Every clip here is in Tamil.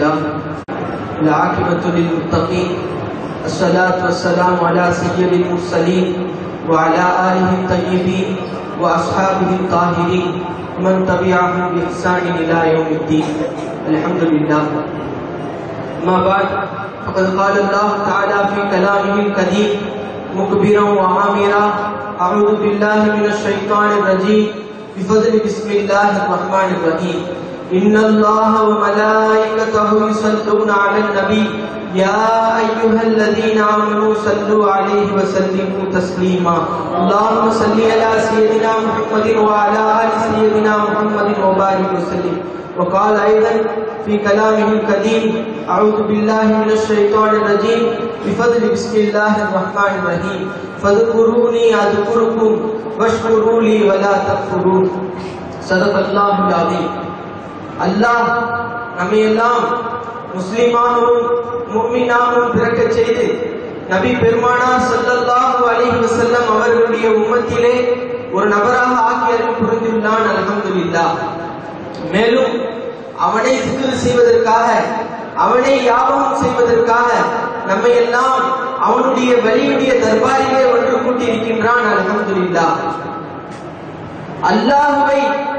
لله العاقبة للمتقين الصلاة والسلام على سيد المرسلين وعلى آله الطيبين وأصحابه الطاهرين ومن تبعهم بإحسان إلى يوم الدين الحمد لله ما بعد فقد قال الله تعالى في كلامه القديم مكبرا وعامرا أعوذ بالله من الشيطان الرجيم بفضل بسم الله الرحمن الرحيم إن الله وملائكته يصلون على النبي يا أيها الذين آمنوا صلوا عليه وسلموا تسليما اللهم صل على سيدنا محمد وعلى آل سيدنا محمد وبارك وسلم وقال أيضا في كلامه القديم أعوذ بالله من الشيطان الرجيم بفضل بسم الله الرحمن الرحيم فاذكروني أذكركم واشكروا لي ولا تكفرون صدق الله العظيم அல்லாஹ் நம்மையெல்லாம் முஸ்லிமாகவும் முக்மீனாகவும் பிறக்கச் செய்து நபி பெருமானார் ஸல்லல்லாஹு அலைஹி வஸல்லம் அவர்களுடைய உம்மத்திலே ஒரு நபராக ஆக்கி அருள் புரிந்துள்ளான் அல்ஹம்துலில்லாஹ் மேலும் அவனை சிக்கல் செய்வதற்காக அவனை யாபகம் செய்வதற்காக நம்மை எல்லாம் அவனுடைய வலியுடைய தர்பாரிலே ஒன்று கூட்டியிருக்கின்றான் அல்ஹம்துலில்லாஹ் அல்லாஹுவை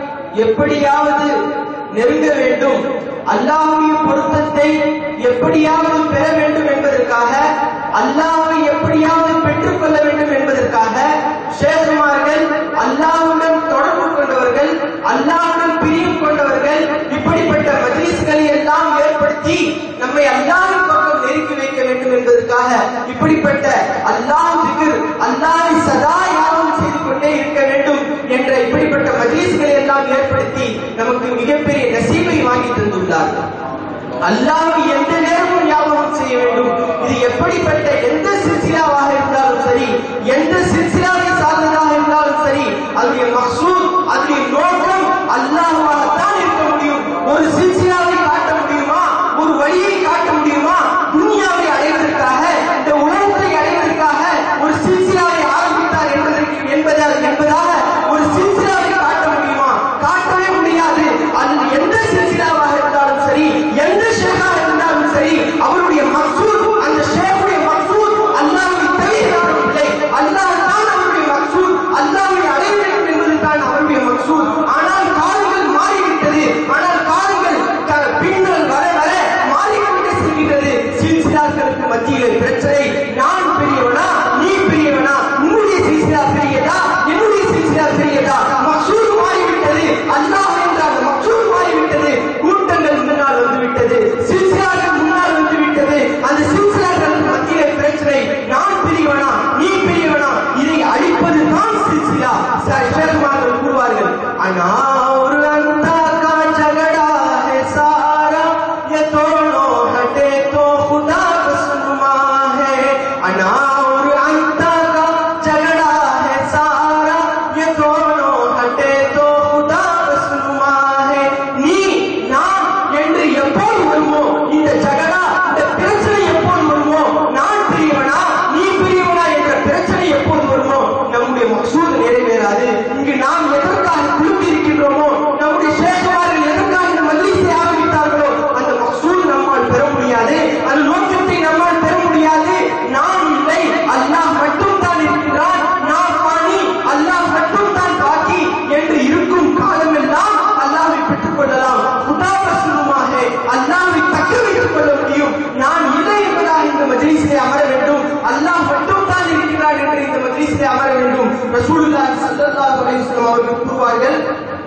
எப்படியாவது நெருங்க வேண்டும் அல்லாஹுடைய பொருத்தத்தை எப்படியாவது பெற வேண்டும் என்பதற்காக அல்லாஹுவை எப்படியாவது பெற்றுக்கொள்ள வேண்டும் என்பதற்காக ஷேகுமார்கள் அல்லாஹுடன் தொடர்பு கொண்டவர்கள் அல்லாஹுடன் பிரியம் கொண்டவர்கள் இப்படிப்பட்ட மஜ்லிஸ்களை எல்லாம் ஏற்படுத்தி நம்மை அல்லாஹின் பக்கம் நெருக்கி வைக்க வேண்டும் என்பதற்காக இப்படிப்பட்ட அல்லாஹ் திகர் அல்லாஹை சதா யாரும் செய்து கொண்டே இருக்க வேண்டும் என்ற இப்படிப்பட்ட மஜ்லிஸ்களை எல்லாம் ஏற்படுத்தி நமக்கு மிகப்பெரிய நசீபை வாங்கி தந்துள்ளார் அல்லாஹ்வை எந்த நேரமும் ஞாபகம் செய்ய வேண்டும் இது எப்படிப்பட்ட எந்த சில்சிலாவாக இருந்தாலும் சரி எந்த சில்சிலாவை சார்ந்ததாக இருந்தாலும் சரி அதனுடைய மசூத் அதனுடைய நோக்கம் அல்லாஹ்வாகத்தான் இருக்க முடியும் ஒரு சில்சிலாவை காட்ட முடியுமா ஒரு வழியை காட்ட முடியுமா துனியாவை அடைவதற்காக இந்த உலகத்தை அடைவதற்காக ஒரு சில்சிலாவை ஆரம்பித்தார் என்பதற்கு என்பதால் என்பதாக ஒரு சில்சிலாவை காட்ட முடியுமா காட்டவே முடியாது அது எந்த சில்சிலாவாக இருந்தாலும் சரி எந்த ஷேகாக இருந்தாலும் சரி அவருடைய மக்சூத் அந்த ஷேகுடைய மக்சூத் அல்லாஹ்வை தவிர யாரும் இல்லை அல்லாஹ் தான் அவருடைய மக்சூத் அல்லாஹ்வை அடைய வேண்டும் என்பதுதான் அவருடைய மக்சூத் ஆனால் காலங்கள் மாறிவிட்டது ஆனால் காலங்கள் க- பின்னல் வர வர மாறிக்கொண்டே செல்கிறது சில்சிலாக்களுக்கு மத்தியிலே பிரச்சனை நான் பெரியவனா நீ பெரியவனா உன்னுடைய சில்சிலா பெரியதா என்னுடைய சில்சிலா பெரியதா மக்சூத் மாறிவிட்டது அல்லாஹ் என்ற அந்த மக்சூத் மாறிவிட்டது கூட்டங்கள் முன்னால் வந்துவிட்டது சில்சிலாக்கள் முன்னால் வந்துவிட்டது அந்த சில்சிலாக்களுக்கு மத்தியிலே பிரச்சனை நான் பெரியவனா நீ பெரியவனா இதை அழிப்பது தான் சில்சிலா சேகுமார்கள் கூறுவார்கள் ஆனா ஒரு அந்தா கா झगड़ा है सारा ये दोनों हटे तो खुदा बसनुमा है अना और अंता का झगड़ा है सारा ये दोनों हटे तो खुदा बसनुमा है நீ நான் என்று எப்போது வருமோ இந்த ஜகடா இந்த பிரச்சனை எப்போது வருமோ நான் பெரியவனா நீ பெரியவனா என்ற பிரச்சனை எப்போது வருமோ நம்முடைய மசூத் நிறைவேறாது இங்கு நாம் எதற்காக குழுமி இருக்கின்றோமோ நம்முடைய சேகவார்கள் எதற்காக இந்த மஜ்லிஸை ஆரம்பித்தார்களோ அந்த மசூத் நம்மால் பெற முடியாது அந்த நோக்கத்தை நம்மால் பெற முடியாது நான் இல்லை அல்லாஹ் மட்டும் தான் இருக்கிறான் நான் பாணி அல்லாஹ் மட்டும் தான் பாக்கி என்று இருக்கும் காலமெல்லாம் அல்லாஹ்வை பெற்றுக் கொள்ளலாம் உதாரணமாக அல்லாஹ்வை தக்க வைத்துக் கொள்ள முடியும் நான் இல்லை என்பதாக இந்த மஜ்லிஸிலே அமர வேண்டும் அல்லாஹ் மட்டும் தான் இருக்கிறான் என்று இந்த மஜ்லிஸிலே அமர வேண்டும் ரசூலுல்லாஹி ஸல்லல்லாஹு அலைஹி வஸல்லம் அவர்கள் கூறுவார்கள்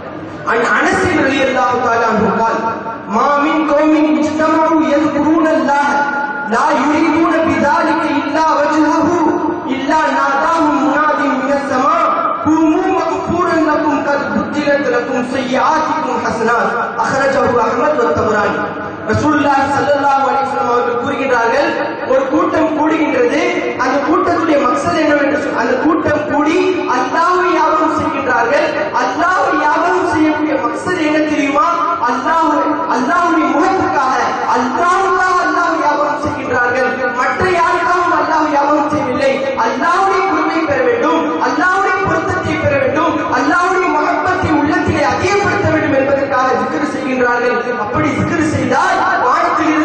عن انس رضي الله تعالى عنه قال ما من قوم اجتمعوا يذكرون الله لا يريدون بذلك الا وجهه الا ناداهم مناد من السماء قوموا مغفورا لكم قد بدلت لكم سيئاتكم حسنات اخرجه احمد والطبراني ரசூலுல்லாஹி ஸல்லல்லாஹு அலைஹி வஸல்லம் அவர்கள் கூறுகிறார்கள் ஒரு கூட்டம் கூடுகின்றது அந்த கூட்டத்துடைய மக்சத் என்னவென்று சொல்- அந்த கூட்டம் கூடி அல்லாஹ்வை யாபகம் செய்கின்றார்கள் அல்லாஹ்வை யாபகம் செய்யக்கூடிய மக்சத் என்ன தெரியுமா அல்லாஹ் அல்லாஹ்வுடைய முகத்துக்காக அல்லாஹ்வுக்காக அல்லாஹ் யாபகம் செய்கின்றார்கள் மற்ற யாருக்காகவும் அல்லாஹ் யாபகம் செய்யவில்லை அல்லாஹ்வுடைய குருவை பெற வேண்டும் அல்லாஹ்வுடைய பொருத்தத்தை பெற வேண்டும் அல்லாஹ்வுடைய மகப்பத்தை உள்ளத்திலே அதிகப்படுத்த வேண்டும் என்பதற்காக ஜிக்ர் செய்கின்றார்கள் அப்படி ஜிக்ர் செய்தால் வானத்தில்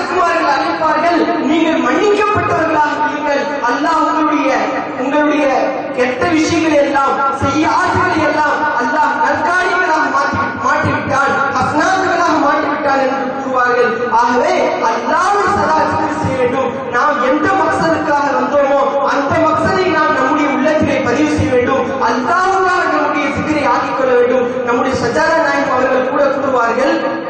மலக்குமார்கள் அழைப்பார்கள் நீங்கள் மன்னிக்கப்பட்டவர்களாக இருங்கள் அல்லாஹ் உங்களுடைய உங்களுடைய கெட்ட விஷயங்களை எல்லாம் செய்யாதங்களை எல்லாம் அல்லாஹ் நற்காரியங்களாக மாற்றி மாற்றிவிட்டான் ஹஸ்னாதுகளாக மாற்றிவிட்டான் என்று கூறுவார்கள் ஆகவே அல்லாஹ்வை சதா zikr செய்ய வேண்டும் நாம் எந்த மக்சதுக்காக வந்தோமோ அந்த மக்சதை நாம் நம்முடைய உள்ளத்திலே பதிவு செய்ய வேண்டும் அல்லாஹ்வாக நம்முடைய சிக்கரை ஆக்கிக் கொள்ள வேண்டும் நம்முடைய சஜாரா நாயகம் அவர்கள் கூட கூறுவார்கள்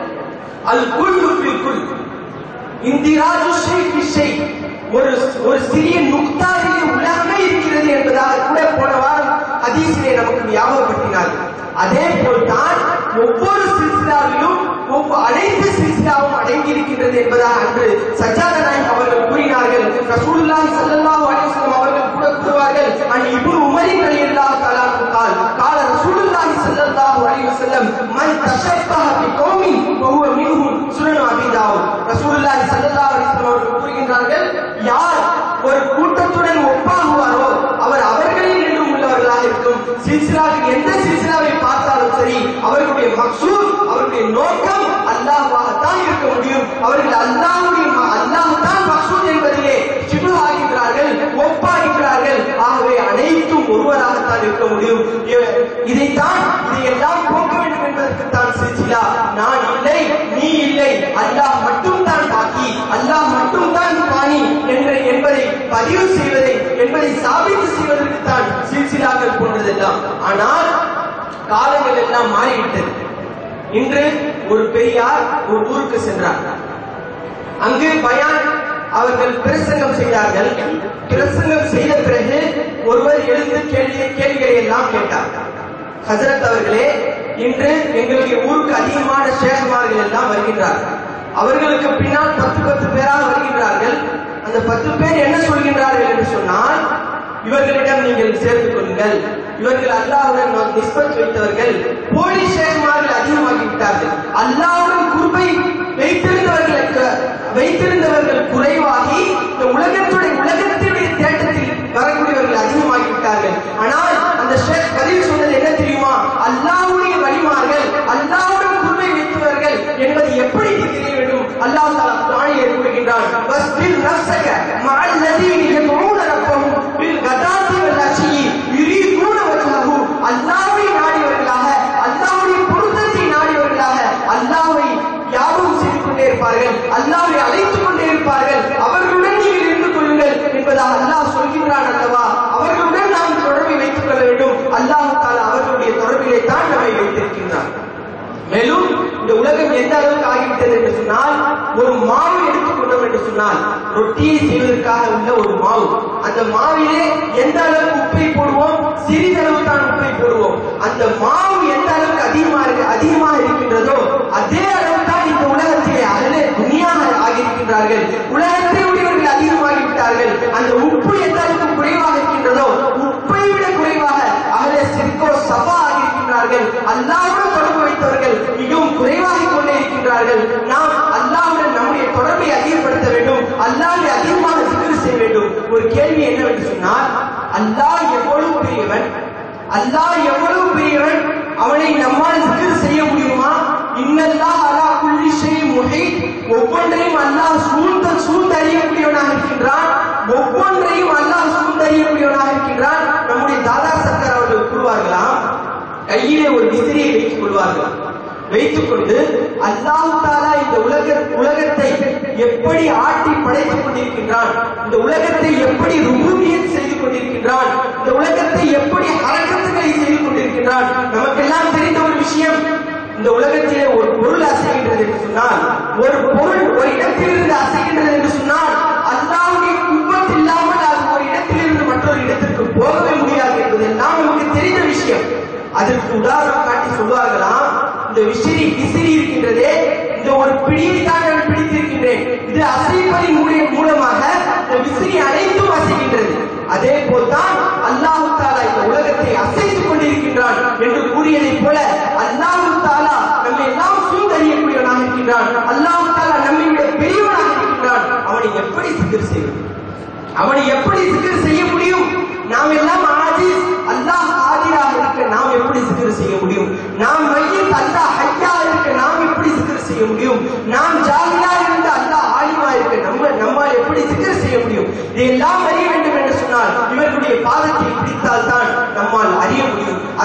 அல் குல்லு ஃபில் குல் இந்திராஜு ஷை ஃபி ஷை ஒரு ஒரு சிறிய நுக்தாவிலே உலகமே இருக்கிறது என்பதாக கூட போன வாரம் ஹதீஸிலே நமக்கு ஞாபகப்படுத்தினார்கள் அதே போல்தான் ஒவ்வொரு சில்சிலாவிலும் ஒவ்வொரு அனைத்து சில்சிலாவும் அடங்கி இருக்கின்றது என்பதாக அன்று சஜாத நாயக் அவர்கள் கூறினார்கள் ரசூலுல்லாஹி ஸல்லல்லாஹு அலைஹி வஸல்லம் அவர்கள் கூட கூறுவார்கள் அன் இப்னு உமரின் ரலியல்லாஹு தஆலா قال قال رسول الله صلى الله عليه وسلم من تشبه بقوم فهو منهم சுனன் அபி தாவூத் ரசூலுல்லாஹி ஸல்லல்லாஹு அலைஹி வஸல்லம் அவர்கள் கூறுகின்றார்கள் யார் ஒரு கூட்டத்துடன் ஒப்பாகுவாரோ அவர் அவர்களில் நின்றும் உள்ளவர்களாக இருக்கும் சில்சிலாவில் எந்த சில்சிலாவை பார்த்தாலும் சரி அவர்களுடைய மக்சூத் அவருடைய நோக்கம் அல்லாஹ்வாகத்தான் இருக்க முடியும் அவர்கள் அல்லாஹ்வுடைய ம- அல்லாஹ் தான் மக்சூத் என்பதிலே சிபு ஆகின்றார்கள் ஒப்பாகின்றார்கள் ஆகவே அனைத்தும் ஒருவராகத்தான் இருக்க முடியும் இ- இதைத்தான் இதையெல்லாம் போக்க வேண்டும் என்பதற்கு தான் சில்சிலா நான் இல்லை நீ இல்லை அல்லாஹ் மட்டும் தான் பாக்கி அல்லாஹ் மட்டும் தான் பாணி என்ற என்பதை பதிவு செய்வதை என்பதை சாபித்து செய்வதற்கு தான் சில்சிலாக்கள் போன்றதெல்லாம் ஆனால் காலங்கள் எல்லாம் மாறிவிட்டது இன்று ஒரு பெரியார் ஒரு ஊருக்கு சென்றார் அங்கு பயான் அவர்கள் பிரசங்கம் செய்தார்கள் பிரசங்கம் செய்த பிறகு ஒருவர் எழுந்து கேள்வி கேள்விகளை எல்லாம் கேட்டார் ஹசரத் அவர்களே இன்று எங்களுடைய ஊருக்கு அதிகமான சேகமார்கள் எல்லாம் வருகின்றார்கள் அவர்களுக்கு பின்னால் பத்து பத்து பேராக வருகின்றார்கள் அந்த பத்து பேர் என்ன சொல்கின்றார்கள் என்று சொன்னால் இவர்களிடம் நீங்கள் சேர்த்துக் கொள்ளுங்கள் இவர்கள் அல்லாஹ்வுடன் நிஸ்பத் வைத்தவர்கள் போலி ஷேகுமார்கள் அதிகமாகி விட்டார்கள் அல்லாஹ்வுடன் குருபை வைத்திருந்தவர்களுக்கு வைத்திருந்தவர்கள் குறைவாகி இந்த உலகத்துடைய உலகத்தினுடைய தேட்டத்தில் வரக்கூடியவர்கள் அதிகமாகி விட்டார்கள் ஆனால் அந்த ஷேக் பதிவு சொன்னது என்ன தெரியுமா அல்லாஹ்வுடைய வழிமார்கள் அல்லாஹ்வுடன் குருபை வைத்தவர்கள் என்பது எப்படி தெரிய வேண்டும் அல்லாஹ் தஆலா குர்ஆனிலே கூறுகின்றான் வஸ்பிர் நஃப்ஸக மஅல் லதீன யதுஊன ரப்பஹும் பில் கதாத்தி வல் அஷி யுரீதுன வஜ்ஹஹு அல்லாஹ்வை நாடியவர்களாக அல்லாஹ்வுடைய பொருத்தத்தை நாடியவர்களாக அல்லாஹ்வை யாரும் செய்து கொண்டே இருப்பார்கள் அல்லாஹ்வை அழைத்துக் கொண்டே இருப்பார்கள் அவர்களுடன் நீங்கள் இருந்து கொள்ளுங்கள் என்பதாக அல்லாஹ் சொல்கின்றான் அல்லவா அவர்களுடன் நாம் தொடர்பை வைத்துக் கொள்ள வேண்டும் அல்லாஹ் தாலா அவர்களுடைய தொடர்பிலே தான் நம்மை வைத்திருக்கின்றான் மேலும் இந்த உலகம் எந்த அளவுக்கு ஆகிவிட்டது என்று சொன்னால் ஒரு மாவு எடுத்துக்கொண்டோம் என்று சொன்னால் ரொட்டியை செய்வதற்காக உள்ள ஒரு மாவு அந்த மாவிலே எந்த அளவுக்கு உப்பை போடுவோம் சிறிதளவு தான் உப்பை போடுவோம் அந்த மாவு எந்த அளவுக்கு அதிகமாக இருக்கு அதிகமாக இருக்கின்றதோ அதே அளவு தான் இந்த உலகத்திலே அதிலே துணியாக ஆகியிருக்கின்றார்கள் உலகத்தை உடையவர்கள் அதிகமாகி விட்டார்கள் அந்த உப்பு எந்த அளவுக்கு குறைவாக இருக்கின்றதோ உப்பை விட குறைவாக அகலே சிற்கோ சபா ஆகியிருக்கின்றார்கள் அல்லாவுடன் தொடர்பு வைத்தவர்கள் மிகவும் குறைவாகிக் கொண்டே இருக்கின்றார்கள் நாம் அல்லாவுடன் நம்முடைய தொடர்பை அதிகப்படுத்த வேண்டும் அல்லாவை அதிகமாக சிக்கல் செய்ய வேண்டும் ஒரு கேள்வி என்னவென்று சொன்னால் அல்லாஹ் எவ்வளவு பெரியவன் அல்லாஹ் எவ்வளவு பெரியவன் அவனை நம்மால் சிக்கல் செய்ய முடியுமா இன்னல்லாஹ் அலா குல்லி ஷை முஹீத் ஒவ்வொன்றையும் அல்லாஹ் சூழ்ந்த சூழ்ந்தறியக்கூடியவனாக இருக்கின்றான் ஒவ்வொன்றையும் அல்லாஹ் சூழ்ந்தறியக்கூடியவனாக இருக்கின்றான் நம்முடைய தாதா சர்க்கார் அவர்கள் கூறுவார்களாம் கையிலே ஒரு விசிறியை வைத்துக் கொள்வார்கள் வைத்துக் கொண்டு அல்லாஹ் தாலா இந்த உலக உலகத்தை எப்படி ஆட்டி படைத்துக் கொண்டிருக்கின்றான் இந்த உலகத்தை எப்படி ருபூபியத் செய்து கொண்டிருக்கின்றான் இந்த உலகத்தை எப்படி அரக்கத்துகளை செய்து கொண்டிருக்கின்றான் நமக்கெல்லாம் தெரிந்த ஒரு விஷயம் இந்த உலகத்திலே ஒரு பொருள் அசைகின்றது என்று சொன்னால் ஒரு பொருள் ஒரு இடத்திலிருந்து அசைகின்றது என்று சொன்னால் அல்லாவுடைய குப்பத் இல்லாமல் அது ஒரு இடத்திலிருந்து மற்றொரு இடத்திற்கு போகவே முடியாது என்பது எல்லாம் நமக்கு தெரிந்த விஷயம் அதற்கு உதாரணம் காட்டி சொல்வார்களாம் இந்த விசிறி விசிறி இருக்கின்றதே இந்த ஒரு பிடியை தான் நான் பிடித்திருக்கின்றேன் இது அசைப்பதின் மூலிய- மூலமாக இந்த விசிறி அனைத்தும் அசைகின்றது அதே போல்தான் அல்லாஹு தாலா இந்த உலகத்தை அசைத்துக் கொண்டிருக்கின்றான் என்று கூறியதைப் போல அல்லாஹு தாலா நம்மை எல்லாம் சூழ்ந்தறியக்கூடியவனாக இருக்கின்றான் அல்லாஹு தாலா நம்மை விட பெரியவனாக இருக்கின்றான் அவனை எப்படி சிக்கர் செய்வது அவனை எப்படி சிக்கர் செய்ய முடியும் நாம் எல்லாம் ஆஜிஸ் அல்லாஹ் ஆதிராக இருக்க நாம் எப்படி சிக்கர் செய்ய முடியும் நாம் மையத் அல்லாஹ் ஹையா இருக்க நாம் எப்படி சிக்கர் செய்ய முடியும் நாம் ஜாகிலா இருந்து அல்லாஹ் ஆலிமா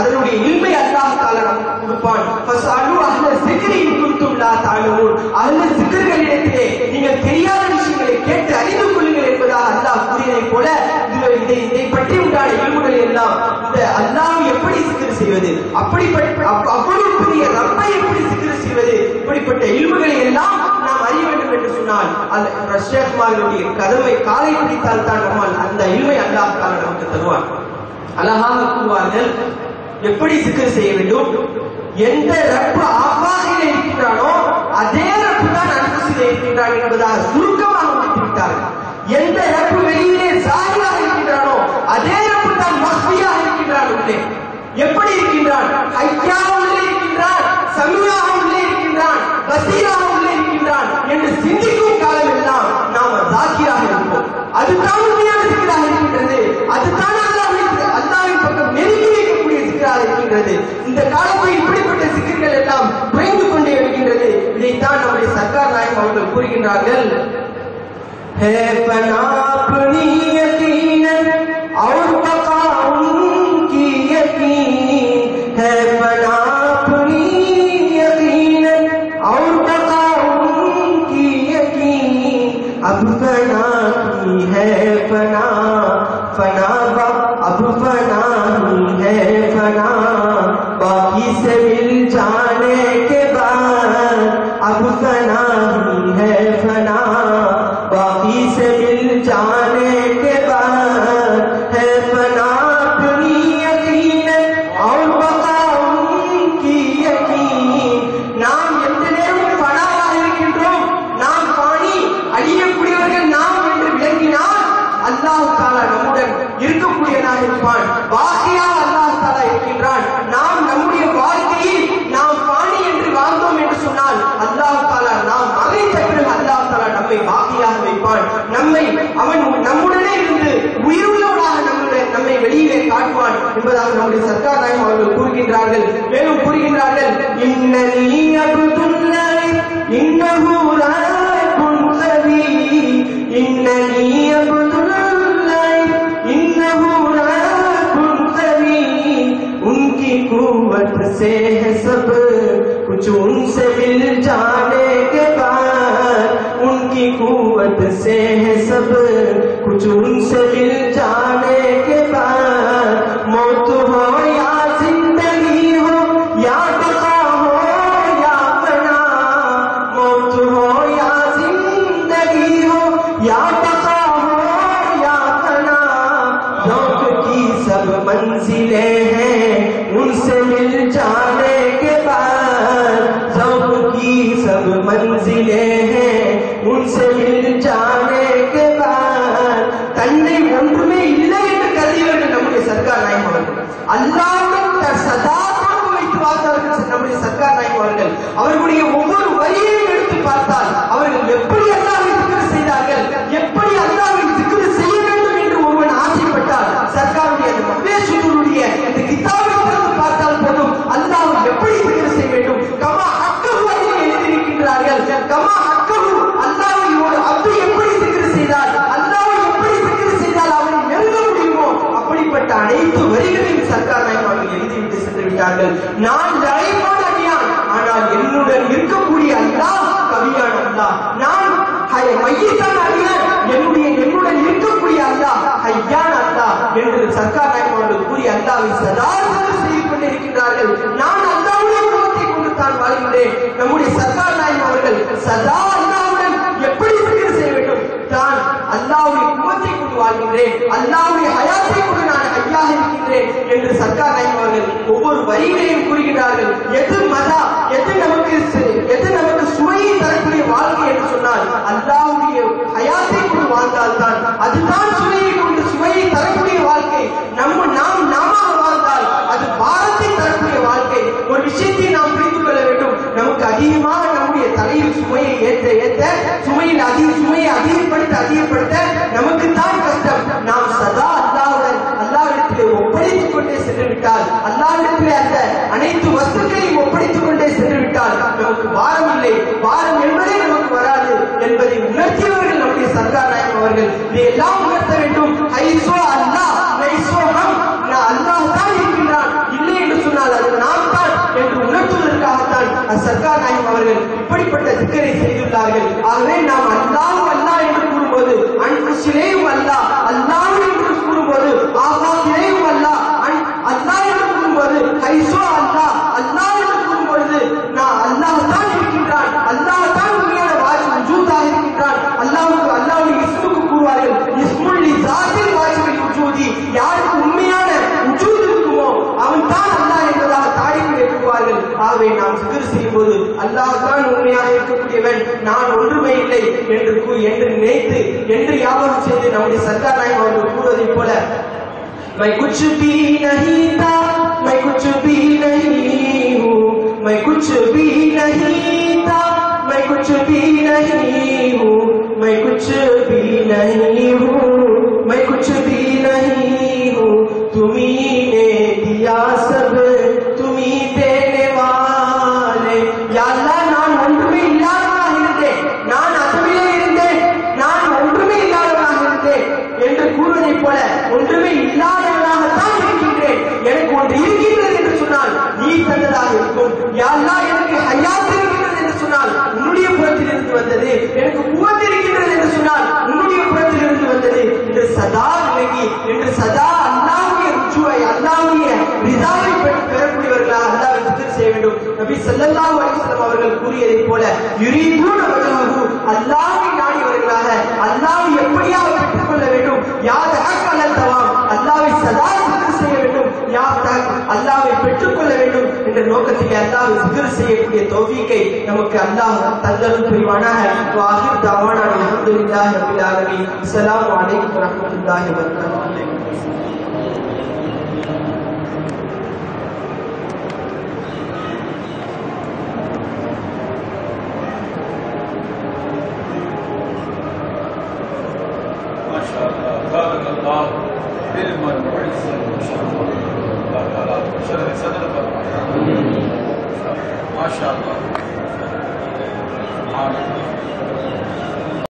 அதனுடைய இல்மை அல்லாஹ் தாலா நமக்கு கொடுப்பான் ஃபஸ்அலு அஹ்ல ஸிக்ரி இன் குன்தும் லா தஅலமூன் அஹ்ல ஸிக்ர்களிடத்திலே நீங்கள் தெரியாத விஷயங்களை கேட்டு அறிந்து கொள்ளுங்கள் என்பதாக அல்லாஹ் கூறியதைப் போல இது- இதை இதை பற்றி உண்டான இல்முகள் எல்லாம் இந்த அல்லாஹ் எப்படி சிக்கர் செய்வது அப்படிப்பட்ட அப்ப- அவ்வளவு பெரிய ரப்பை எப்படி சிக்கர் செய்வது இப்படிப்பட்ட இல்முகளை எல்லாம் நாம் அறிய வேண்டும் என்று சொன்னால் அந்த ரஷ்யகுமாரனுடைய கதவை காலை பிடித்தால் தான் நம்மால் அந்த இல்மை அல்லாஹ் தாலா நமக்கு தருவான் அழகாக கூறுவார்கள் எப்படி சிக்கர் செய்ய வேண்டும் எந்த ரப்பு ஆபாதையில் இருக்கின்றானோ அதே ரப்பு தான் அன்புசிலே இருக்கின்றான் என்பதாக சுருக்கமாக முடித்து விட்டார்கள் எந்த ரப்பு வெளியிலே சாரியாக இருக்கின்றானோ அதே ரப்பு தான் மஸ்தியாக இருக்கின்றான் உள்ளே எப்படி இருக்கின்றான் ஐயா உள்ளே இருக்கின்றான் சமியாக உள்ளே இருக்கின்றான் பசீராக உள்ளே இருக்கின்றான் என்று சிந்திக்கும் காலம் எல்லாம் நாம் தாக்கியாக இருப்போம் அதுதான் உண்மையான சிக்கலாக இருக்கின்றது அதுதான் அல்லாஹ்வின் அல்லாஹ்வின் பக்கம் நெருங்கி வைக்கக்கூடிய சிக்கலாக இருக்கின்றது இந்த காலத்தில் இப்படிப்பட்ட சிக்கல்கள் எல்லாம் குறைந்து கொண்டே வருகின்றது இதைத்தான் நம்முடைய சர்க்கார் நாயகம் அவர்கள் கூறுகின்றார்கள் है फना अपनी यकीनन और बका उनकी यकीन है फना अपनी यकीनन और बका उनकी यकीन अब फना की है फना फना बा अब फना ही है फना बाकी से मिल जाने के बाद अब फना ही है फना बाकी से मिल जाने के बाद है फना अपनी यकीन और बका उनकी यकीन நாம் எந்த நேரமும் பணாவாக இருக்கின்றோம் நாம் பாணி அழியக்கூடியவர்கள் நாம் என்று விளங்கினால் அல்லாஹ் தாலா நம்முடன் இருக்கக்கூடியவனாக இருப்பான் பாக்கியாக அல்லாஹ் தாலா இருக்கின்றான் நாம் நம்முடைய வாழ்க்கையில் நாம் பாணி என்று வாழ்ந்தோம் என்று சொன்னால் அல்லாஹ் தாலா நாம் மறைந்த பிறகு அல்லாஹ் தாலா நம்மை பாக்கியாக வைப்பான் நம்மை அவன் நம்முடனே இருந்து உயிருள்ளவனாக நம்முடைய நம்மை வெளியிலே காட்டுவான் என்பதாக நம்முடைய சர்க்கார் நாயகம் அவர்கள் கூறுகின்றார்கள் மேலும் கூறுகின்றார்கள் இன்னனி அபுதுல்லாஹி இன்னஹு ராகுன் சபீ இன்னனி அபுதுல்லாஹி இன்னஹு ராகுன் சபீ उनकी कुवत से है सब कुछ उनसे मिल जाने के बाद उनकी कुवत से है सब कुछ उनसे मिल जाने के बाद मौत हो या जिंदगी हो या बका हो या फना मौत हो या जिंदगी हो या बका हो या फना ज़ौक़ की सब मंजिलें हैं उनसे मिल जाने के बाद ज़ौक़ की सब मंजिलें हैं उनसे मिल जाने के बाद தன்னை ஒன்றுமே இல்லை என்று கருதியவர்கள் நம்முடைய சர்க்கார் நாயகம் அவர்கள் அல்லாவுடன் த- சதா தொடர்பு வைத்து வாழ்ந்தார்கள் நம்முடைய சர்க்கார் நாயகம் அவர்கள் அவர்களுடைய ஒவ்வொரு வரியையும் எடுத்து பார்த்தால் அவர்கள் எப்படி அல்லாவை திக்ரு செய்தார்கள் எப்படி அல்லாவை திக்ரு செய்ய வேண்டும் என்று ஒருவன் ஆசைப்பட்டால் சர்க்காருடைய அந்த மப்பேசுடைய இந்த கிதாபை திறந்து பார்த்தால் போதும் அல்லாஹ் எப்படி திக்ரு செய்ய வேண்டும் கமா ஹக்கஹு அதில் எழுதியிருக்கின்றார்கள் கமா ஹக்கஹு அல்லாஹ்வை ஒரு அப்து எப்படி திக்ரு செய்தால் அல்லாஹ்வை எப்படி திக்ரு செய்தால் அவனை நெருங்க முடியுமோ அப்படிப்பட்ட அனைத்து வரிகளையும் சர்க்கார் நாயகம் அவர்கள் எழுதிவிட்டு சென்று விட்டார்கள் நான் லைஃபான அடியான் ஆனால் என்னுடன் இருக்கக்கூடிய அல்லாஹ் கவியான அல்லாஹ் நான் ஹை- மையத்தான அடியான் என்னுடைய என்னுடன் இருக்கக்கூடிய அல்லாஹ் ஹையான அல்லாஹ் என்று சர்க்கார் நாயகம் அவர்கள் கூறிய அல்லாவை சதா சதா செய்து கொண்டிருக்கின்றார்கள் நான் அல்லாவுடைய குணத்தை கொண்டு தான் வாழ்கின்றேன் நம்முடைய சர்க்கார் நாயகம் அவர்கள் சதா அல்லாவுடன் எப்படி சிக்கர் செய்ய வேண்டும் தான் அல்லாவுடைய குணத்தை கொண்டு வாழ்கின்றேன் அல்லாவுடைய ஹயாத்தை கொண்டு நான் ஐயாக இருக்கின்றேன் என்று சர்க்கார் நாயகம் அவர்கள் ஒவ்வொரு வரிகளையும் கூறுகிறார்கள் எது மதா எது நமக்கு சு- எது நமக்கு சுவையை தரக்கூடிய வாழ்க்கை என்று சொன்னால் அல்லாவுடைய ஹயாத்தை கொண்டு வாழ்ந்தால்தான் அதுதான் சுவையை கொண்டு சுவையை தரக்கூடிய வாழ்க்கை நம்ம நாம் நாம வாழ்ந்தால் அது பாரத்தை தரக்கூடிய வாழ்க்கை ஒரு விஷயத்தை நாம் புரிந்து கொள்ள வேண்டும் நமக்கு அதிகமாக நம்முடைய தலையில் சுமையை ஏற்ற ஏற்ற சுமையில் அதிக சுமையை அதிகப்படுத்த அதிகப்படுத்த நமக்கு தான் கஷ்டம் நாம் சதா அல்லாவுடன் அல்லாவிடத்திலே ஒப்படைத்துக் கொண்டே சென்று விட்டால் அல்லாவிடத்திலே அந்த அனைத்து வஸ்துக்களையும் ஒப்படைத்துக் கொண்டே சென்று விட்டால் நமக்கு பாரம் இல்லை பாரம் என்பதே நமக்கு வராது என்பதை உணர்த்தியவர்கள் நம்முடைய சர்க்கார் நாயகம் அவர்கள் இதையெல்லாம் உணர்த்த வேண்டும் ஐசோ அல்லாஹ் நைசோ ஹம் நான் அல்லாஹ் தான் இருக்கின்றான் இல்லை என்று இருக்கிறார்கள் ஆகவே நாம் அல்லாஹ் அல்லாஹ் என்று கூறும்போது அன்புசிலேயும் அல்லாஹ் அல்லாஹ் என்று கூறும்போது ஆகாத்திலேயும் அல்லாஹ் அன்- அல்லாஹ் என்று கூறும்போது கைசோ அல்லாஹ் அல்லாஹ் என்று கூறும்பொழுது நான் அல்லாஹ் தான் இருக்கின்றான் அல்லாஹ் தான் உண்மையான வாஜி வஜூதாக இருக்கின்றான் அல்லாஹ்வுக்கு அல்லாஹ்வுடைய இஸ்முக்கு கூறுவார்கள் இஸ்முல்லி ஜாத்தில் வாஜிபில் வஜூதி யாருக்கு உண்மையான வஜூத் இருக்குமோ அவன் தான் அல்லாஹ் என்பதாக தாய்க்கு ஏற்றுவார்கள் ஆகவே நாம் சிகர் செய்யும் போது அல்லாஹ் தான் உண்மையாக இருக்கக்கூடியவன் நான் ஒன்றுமே இல்லை என்று கூ- என்று நினைத்து என்று ஞாபகம் செய்து நம்முடைய சர்தார் நாயகம் அவர்கள் கூறுவதைப் போல मैं कुछ भी नहीं था मैं कुछ भी नहीं हूँ मैं कुछ भी नहीं था मैं कुछ भी नहीं हूँ मैं कुछ भी नहीं हूँ मैं कुछ भी नहीं हूँ तुम्ही ने दिया सब तुम्ही देने वाले या अल्लाह நான் ஒன்றுமே இல்லாதவனாக இருந்தேன் நான் அதுவிலே இருந்தேன் நான் ஒன்றுமே இல்லாதவனாக இருந்தேன் என்று கூறுவதைப் போல ஒன்றுமே இல்லாதவனாகத்தான் இருக்கின்றேன் எனக்கு ஒன்று இருக்கின்றது என்று சொன்னால் நீ தந்ததாக இருக்கும் யாரெல்லாம் எனக்கு ஹயாத் இருக்கின்றது என்று சொன்னால் உன்னுடைய புறத்தில் இருந்து வந்தது எனக்கு குவத் இருக்கின்றது என்று சொன்னால் உன்னுடைய புறத்தில் இருந்து வந்தது என்று சதா விலகி என்று சதா அல்லாவுடைய ருச்சுவை அல்லாவுடைய ரிதாவை பெற்று பெறக்கூடியவர்களாக அல்லாவை திக்ர் செய்ய வேண்டும் நபி ஸல்லல்லாஹு அலைஹி வஸல்லம் அவர்கள் கூறியதைப் போல யுரீதூன வஜஹு அல்லாஹ்வை நாடியவர்களாக அல்லாஹ்வை எப்படியாவது பெற்றுக்கொள்ள வேண்டும் யார் ஹக்கல் தவாம் அல்லாஹ்வை சதா திக்ர் செய்ய வேண்டும் யார் தக் அல்லாஹ்வை பெற்றுக்கொள்ள வேண்டும் என்ற நோக்கத்தில் அல்லாஹ்வை திக்ர் செய்யக்கூடிய தௌஃபீக்கை நமக்கு அல்லாஹ் தந்தரும் புரிவானாக வாஹிர் தவானா அல்ஹம்துலில்லாஹி ரப்பில் ஆலமீன் அஸ்ஸலாமு அலைக்கும் வரஹ்மத்துல்லாஹி வபரகாத்துஹு ما شاء الله بارك الله علما وعزا وشرفا الله تعالى شرح صدرك ما شاء الله سبحان الله